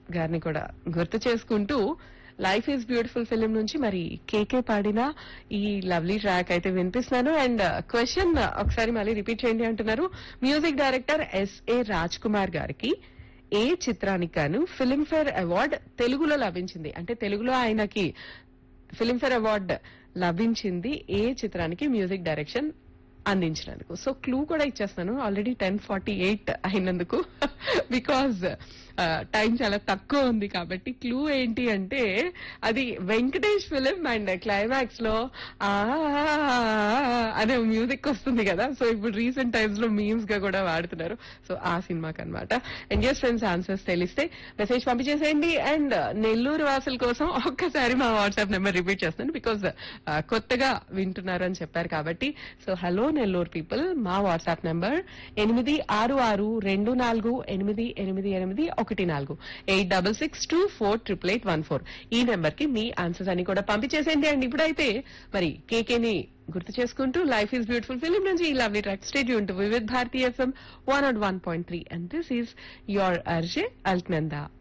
గారిని కూడా గుర్తు చేసుకుంటూ లైఫ్ ఈజ్ బ్యూటిఫుల్ ఫిలిం నుంచి మరి కేకే పాడిన ఈ లవ్లీ ట్రాక్ అయితే వినిపిస్తున్నాను అండ్ క్వశ్చన్ ఒకసారి మళ్ళీ రిపీట్ చేయండి అంటున్నారు music director S A Raj Kumar గారికి ఏ చిత్రానికి గాను ఫిల్మ్ఫేర్ అవార్డ్ తెలుగులో లభించింది అంటే తెలుగులో ఆయనకి ఫిల్మ్ఫేర్ అవార్డ్ లభించింది ఏ చిత్రానికి మ్యూజిక్ డైరెక్షన్ అందించినందుకు సో క్లూ కూడా ఇచ్చేస్తాను ఆల్రెడీ టెన్ ఫార్టీ ఎయిట్ అయినందుకు బికాజ్ టైం చాలా తక్కువ ఉంది కాబట్టి క్లూ ఏంటి అంటే అది వెంకటేష్ ఫిలిం అండ్ క్లైమాక్స్ లో ఆ అనే మ్యూజిక్ వస్తుంది కదా సో ఇప్పుడు రీసెంట్ టైమ్స్ లో మీమ్స్ గా కూడా వాడుతున్నారు సో ఆ సినిమాకి అనమాట అండ్ ఎస్ ఫ్రెండ్స్ ఆన్సర్స్ తెలిస్తే మెసేజ్ పంపించేసేయండి అండ్ నెల్లూరు వాసుల కోసం ఒక్కసారి మా వాట్సాప్ నెంబర్ రిపీట్ చేస్తాను బికాజ్ కొత్తగా వింటున్నారు అని చెప్పారు కాబట్టి సో హలో నెల్లూరు పీపుల్ మా వాట్సాప్ నెంబర్ ఎనిమిది ఆరు ఆరు రెండు నాలుగు ఎనిమిది ఎనిమిది ఎనిమిది ఒకటి నాలుగు eight double six two four triple eight one four ఈ నెంబర్ కి మీ ఆన్సర్స్ అన్ని కూడా పంపించేసేయండి అండ్ ఇప్పుడైతే మరి కేకేని గుర్తు చేసుకుంటూ లైఫ్ ఈజ్ బ్యూటిఫుల్ ఫిలిం నుంచి ఈ లవ్లీ ట్రాక్ స్టేట్ యూన్ to with Bharati FM one nought one point three and this is your RJ Alaknanda